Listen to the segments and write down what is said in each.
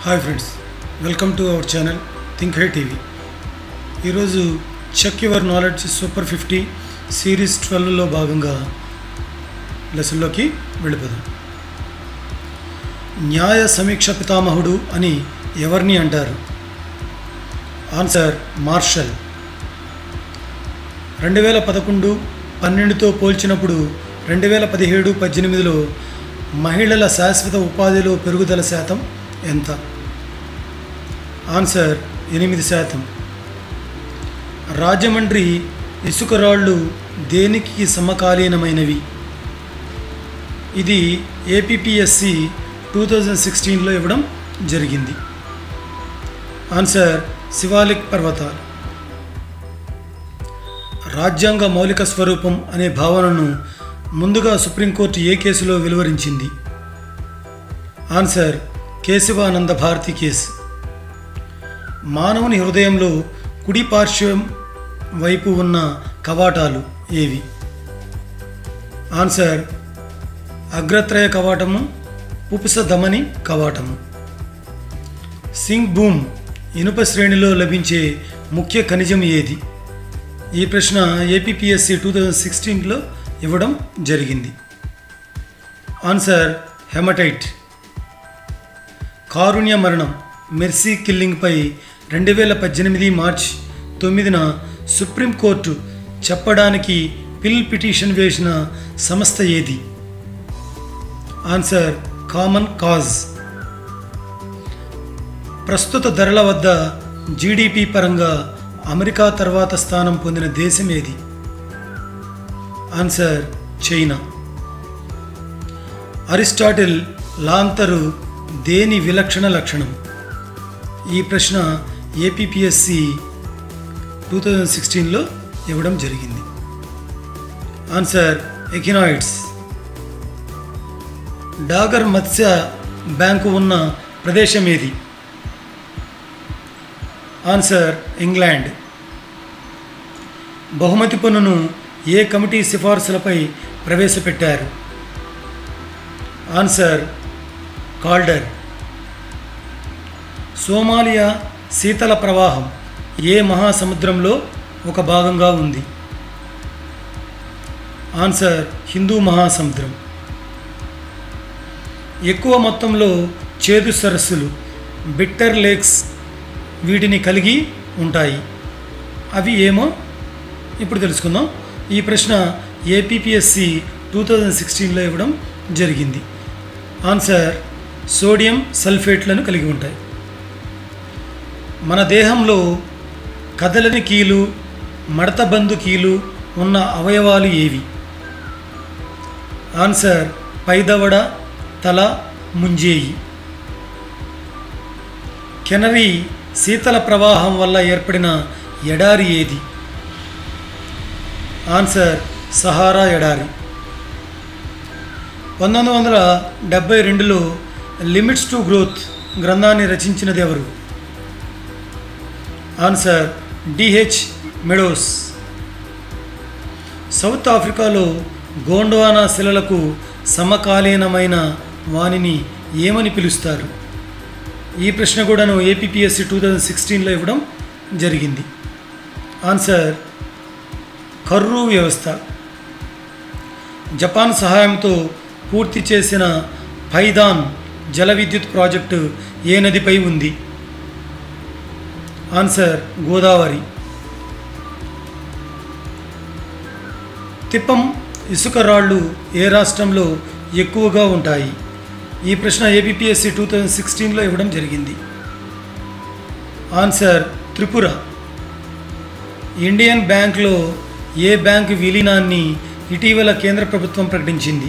hi friends welcome to our channel think high TV ఈరోజు check your knowledge super fifty series ట్వెల్వ్లో భాగంగా లెసన్లోకి వెళ్ళిపోదాం న్యాయ సమీక్ష పితామహుడు అని ఎవరిని అంటారు ఆన్సర్ మార్షల్ రెండు వేల పదకొండు పన్నెండుతో పోల్చినప్పుడు రెండు వేల పదిహేడు పద్దెనిమిదిలో మహిళల శాశ్వత ఉపాధిలో పెరుగుదల శాతం ఎంత ఆన్సర్ ఎనిమిది శాతం రాజమండ్రి ఇసుక రాళ్ళు దేనికి సమకాలీనమైనవి ఇది ఏపీపీఎస్సి టూ థౌజండ్ సిక్స్టీన్లో ఇవ్వడం జరిగింది ఆన్సర్ శివాలిక్ పర్వతాలు రాజ్యాంగ మౌలిక స్వరూపం అనే భావనను ముందుగా సుప్రీంకోర్టు ఏ కేసులో వెలువరించింది ఆన్సర్ కేశవానంద భారతి కేసు మానవుని హృదయంలో కుడి పార్శ్వం వైపు ఉన్న కవాటాలు ఏవి ఆన్సర్ అగ్రత్రయ కవాటము పుపుస ధమని కవాటము సింగ్ భూమ్ ఇనుప శ్రేణిలో లభించే ముఖ్య ఖనిజం ఏది ఈ ప్రశ్న ఏపీపీఎస్సి టూ థౌజండ్ సిక్స్టీన్లో ఇవ్వడం జరిగింది ఆన్సర్ హెమటైట్ కారుణ్య మరణం మెర్సీ కిల్లింగ్పై రెండు వేల పద్దెనిమిది మార్చ్ తొమ్మిదిన సుప్రీంకోర్టు చెప్పడానికి పిల్ పిటిషన్ వేసిన సంస్థ ఏది ఆన్సర్ కామన్ కాజ్ ప్రస్తుత ధరల వద్ద జీడిపి పరంగా అమెరికా తర్వాత స్థానం పొందిన దేశం ఏది ఆన్సర్ చైనా అరిస్టాటిల్ లాంతరు దేని విలక్షణ లక్షణం ఈ ప్రశ్న ఏపీపీఎస్సి టూ థౌజండ్ సిక్స్టీన్లో ఇవ్వడం జరిగింది ఆన్సర్ ఎకినాయిడ్స్ డాగర్ మత్స్య బ్యాంకు ఉన్న ప్రదేశం ఏది ఆన్సర్ ఇంగ్లాండ్ బహుమతి పన్నును ఏ కమిటీ సిఫార్సులపై ప్రవేశపెట్టారు ఆన్సర్ కాల్డర్ సోమాలియా శీతల ప్రవాహం ఏ మహాసముద్రంలో ఒక భాగంగా ఉంది ఆన్సర్ హిందూ మహాసముద్రం ఎక్కువ మొత్తంలో చేదు సరస్సులు బిట్టర్ లేక్స్ వీటిని కలిగి ఉంటాయి అవి ఏమో ఇప్పుడు తెలుసుకుందాం ఈ ప్రశ్న ఏపీపీఎస్సి టూ థౌజండ్ సిక్స్టీన్లో ఇవ్వడం జరిగింది ఆన్సర్ సోడియం సల్ఫేట్లను కలిగి ఉంటాయి మన దేహంలో కదలని కీలు మడతబందు కీలు ఉన్న అవయవాలు ఏవి ఆన్సర్ పైదవడ తల ముంజేయి కెనరీ శీతల ప్రవాహం వల్ల ఏర్పడిన ఎడారి ఏది ఆన్సర్ సహారా ఎడారి పంతొమ్మిది వందల డెబ్బై రెండులో లిమిట్స్ టు గ్రోత్ గ్రంథాన్ని రచించినది ఎవరు ఆన్సర్ డిహెచ్ మెడోస్ సౌత్ ఆఫ్రికాలో గోండ్వానా శిలలకు సమకాలీనమైన వానిని ఏమని పిలుస్తారు ఈ ప్రశ్న కూడాను ఏపీపీఎస్సి టూ థౌజండ్ సిక్స్టీన్లో ఇవ్వడం జరిగింది ఆన్సర్ కర్రూ వ్యవస్థ జపాన్ సహాయంతో పూర్తి చేసిన పైదాన్ జల విద్యుత్ ప్రాజెక్టు ఏ నదిపై ఉంది ఆన్సర్ గోదావరి తిప్పం ఇసుక రాళ్ళు ఏ రాష్ట్రంలో ఎక్కువగా ఉంటాయి ఈ ప్రశ్న ఏపీఎస్సి టూ థౌజండ్ సిక్స్టీన్లో ఇవ్వడం జరిగింది ఆన్సర్ త్రిపుర ఇండియన్ బ్యాంక్లో ఏ బ్యాంక్ విలీనాన్ని ఇటీవల కేంద్ర ప్రభుత్వం ప్రకటించింది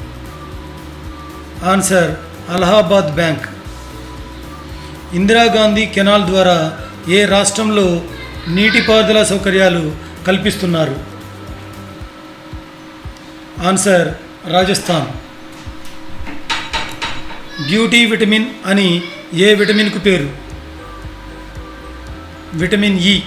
answer Allahabad bank Indira Gandhi canal ద్వారా ఏ రాష్ట్రంలో నీటిపారుదల సౌకర్యాలు కల్పిస్తున్నారు ఆన్సర్ రాజస్థాన్ బ్యూటీ విటమిన్ అని ఏ విటమిన్కు పేరు విటమిన్ ఇ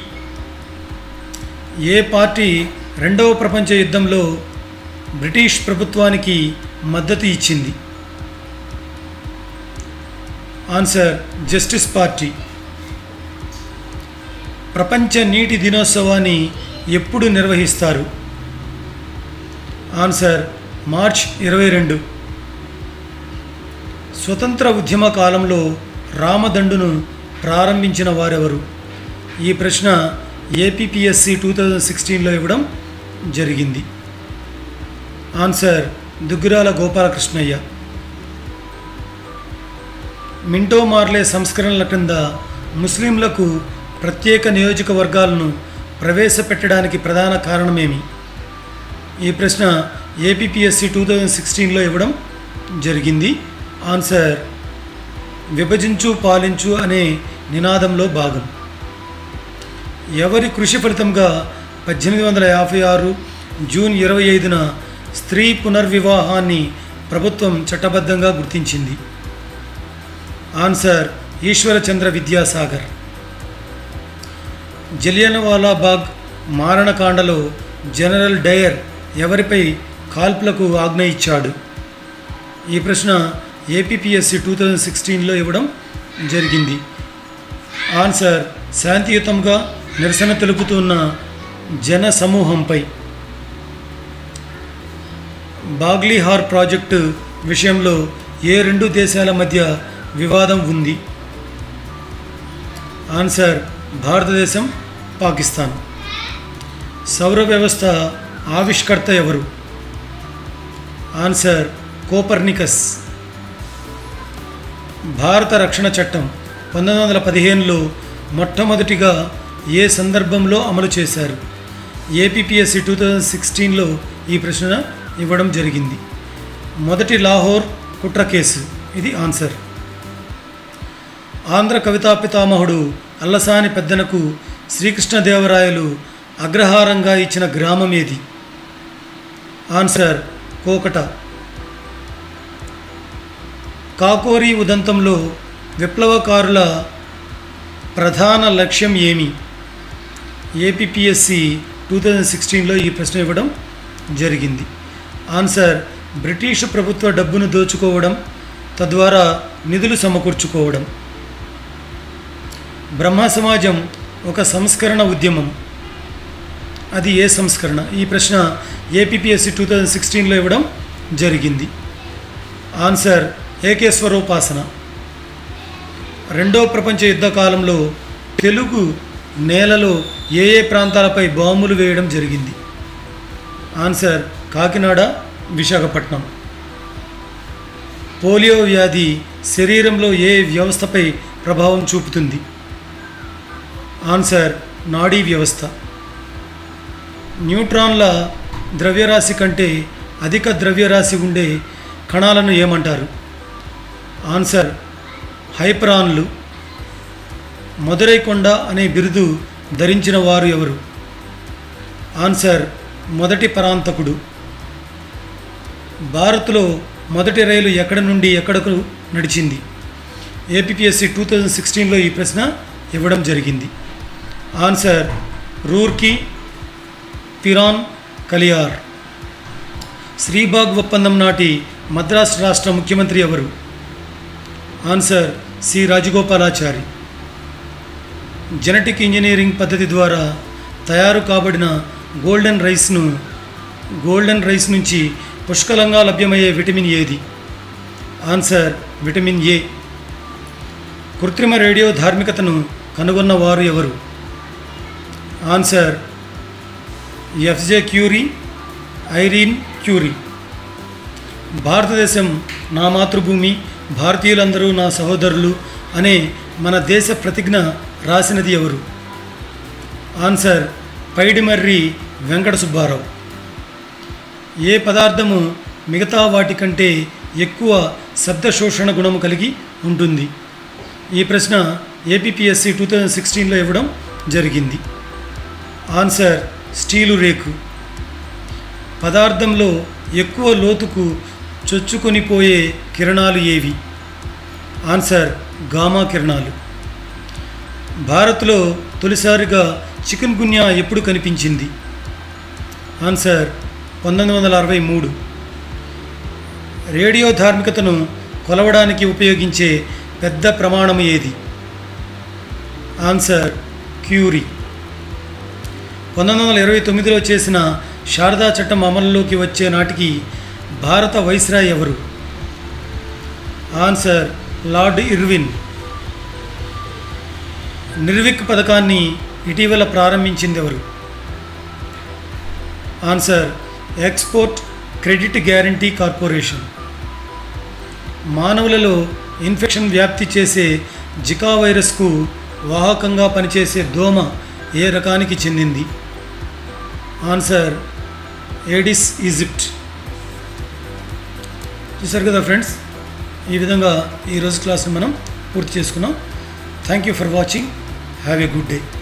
ఏ పార్టీ రెండవ ప్రపంచ యుద్ధంలో బ్రిటిష్ ప్రభుత్వానికి మద్దతు ఇచ్చింది ఆన్సర్ జస్టిస్ పార్టీ ప్రపంచ నీటి దినోత్సవాన్ని ఎప్పుడు నిర్వహిస్తారు ఆన్సర్ మార్చ్ ఇరవై రెండు స్వతంత్ర ఉద్యమ కాలంలో రామదండును ప్రారంభించిన వారెవరు ఈ ప్రశ్న ఏపీపీఎస్సి టూ థౌజండ్ సిక్స్టీన్లో ఇవ్వడం జరిగింది answer Duggirala Gopalakrishnayya Minto Morley సంస్కరణల క్రింద ముస్లింలకు ప్రత్యేక నియోజకవర్గాలను ప్రవేశపెట్టడానికి ప్రధాన కారణమేమి ఈ ప్రశ్న ఏపీపీఎస్సి టూ థౌజండ్ సిక్స్టీన్లో ఇవ్వడం జరిగింది ఆన్సర్ విభజించు పాలించు అనే నినాదంలో భాగం ఎవరి కృషి ఫలితంగా పద్దెనిమిది వందల యాభై ఆరు జూన్ ఇరవై ఐదున స్త్రీ పునర్వివాహాన్ని ప్రభుత్వం చట్టబద్ధంగా గుర్తించింది ఆన్సర్ ఈశ్వరచంద్ర విద్యాసాగర్ జలియన్వాలా బాగ్ మారణకాండలో జనరల్ డయర్ ఎవరిపై కాల్పులకు ఆజ్ఞ ఇచ్చాడు ఈ ప్రశ్న ఏపీపీఎస్సి టూ థౌజండ్ సిక్స్టీన్లో ఇవ్వడం జరిగింది ఆన్సర్ శాంతియుతంగా నిరసన తెలుపుతున్న జన సమూహంపై బాగ్లీహార్ ప్రాజెక్టు విషయంలో ఏ రెండు దేశాల మధ్య వివాదం ఉంది ఆన్సర్ భారతదేశం పాకిస్తాన్ సౌర వ్యవస్థ ఆవిష్కర్త ఎవరు ఆన్సర్ కోపర్నికస్ భారత రక్షణ చట్టం పంతొమ్మిది వందల పదిహేనులో మొట్టమొదటిగా ఏ సందర్భంలో అమలు చేశారు ఏపీపీఎస్సి టూ థౌజండ్ సిక్స్టీన్లో ఈ ప్రశ్న ఇవ్వడం జరిగింది మొదటి లాహోర్ కుట్ర కేసు ఇది ఆన్సర్ ఆంధ్ర కవితా పితామహుడు అల్లసాని పెద్దనకు శ్రీకృష్ణదేవరాయలు అగ్రహారంగా ఇచ్చిన గ్రామం ఏది ఆన్సర్ కోకట కాకోరి ఉదంతంలో విప్లవకారుల ప్రధాన లక్ష్యం ఏమి ఏపీపీఎస్సి టూ థౌజండ్ సిక్స్టీన్లో ఈ ప్రశ్న ఇవ్వడం జరిగింది ఆన్సర్ బ్రిటిష్ ప్రభుత్వ డబ్బును దోచుకోవడం తద్వారా నిధులు సమకూర్చుకోవడం బ్రహ్మ సమాజం ఒక సంస్కరణ ఉద్యమం అది ఏ సంస్కరణ ఈ ప్రశ్న ఏపీపీఎస్సి టూ థౌజండ్ సిక్స్టీన్లో ఇవ్వడం జరిగింది ఆన్సర్ ఏకేశ్వరోపాసన రెండో ప్రపంచ యుద్ధ కాలంలో తెలుగు నేలలో ఏ ఏ ప్రాంతాలపై బాంబులు వేయడం జరిగింది ఆన్సర్ కాకినాడ విశాఖపట్నం పోలియో వ్యాధి శరీరంలో ఏ వ్యవస్థపై ప్రభావం చూపుతుంది ఆన్సర్ నాడీ వ్యవస్థ న్యూట్రాన్ల ద్రవ్యరాశి కంటే అధిక ద్రవ్యరాశి ఉండే కణాలను ఏమంటారు ఆన్సర్ హైప్రాన్లు మదురై కొండ అనే బిరుదు ధరించిన వారు ఎవరు ఆన్సర్ మొదటి పరాంతకుడు భారత్లో మొదటి రైలు ఎక్కడ నుండి ఎక్కడకు నడిచింది ఏపీఎస్సి టూ థౌజండ్ సిక్స్టీన్లో ఈ ప్రశ్న ఇవ్వడం జరిగింది ఆన్సర్ రూర్కీ పిరాన్ కలియార్ శ్రీబాగ్ ఒప్పందం నాటి మద్రాసు రాష్ట్ర ముఖ్యమంత్రి ఎవరు answer C Rajagopalachari genetic engineering పద్ధతి ద్వారా తయారు కాబడిన గోల్డెన్ రైస్ను గోల్డెన్ రైస్ నుంచి పుష్కలంగా లభ్యమయ్యే విటమిన్ ఏది ఆన్సర్ విటమిన్ ఏ కృత్రిమ రేడియో ధార్మికతను కనుగొన్న వారు ఎవరు answer F J Curie Irene Curie భారతదేశం నా మాతృభూమి భారతీయులందరూ నా సహోదరులు అనే మన దేశ ప్రతిజ్ఞ రాసినది ఎవరు ఆన్సర్ పైడిమర్రి వెంకట సుబ్బారావు ఏ పదార్థము మిగతా వాటి కంటే ఎక్కువ శబ్ద శోషణ గుణము కలిగి ఉంటుంది ఈ ప్రశ్న ఏపీఎస్సి టూ థౌజండ్ సిక్స్టీన్లో ఇవ్వడం జరిగింది ఆన్సర్ స్టీలు రేకు పదార్థంలో ఎక్కువ లోతుకు చొచ్చుకొని పోయే కిరణాలు ఏవి ఆన్సర్ గామా కిరణాలు భారత్లో తొలిసారిగా చికెన్ గున్యా ఎప్పుడు కనిపించింది ఆన్సర్ పంతొమ్మిది వందల అరవై మూడు రేడియో ధార్మికతను కొలవడానికి ఉపయోగించే పెద్ద ప్రమాణం ఏది ఆన్సర్ క్యూరీ పంతొమ్మిది వందల ఇరవై తొమ్మిదిలో చేసిన శారదా చట్టం అమలులోకి వచ్చే నాటికి భారత వైస్రాయ్ ఎవరు ఆన్సర్ లార్డ్ ఇర్విన్ నిర్విక్ పథకాన్ని ఇటీవల ప్రారంభించింది ఎవరు answer export credit guarantee corporation మానవులలో ఇన్ఫెక్షన్ వ్యాప్తి చేసే జికా వైరస్కు వాహకంగా పనిచేసే దోమ ఏ రకానికి చెందింది ఆన్సర్ ఏడిస్ ఈజిప్ట్ చూసారు కదా ఫ్రెండ్స్ ఈ విధంగా ఈరోజు క్లాస్ని మనం పూర్తి చేసుకున్నాం thank you for watching have a good day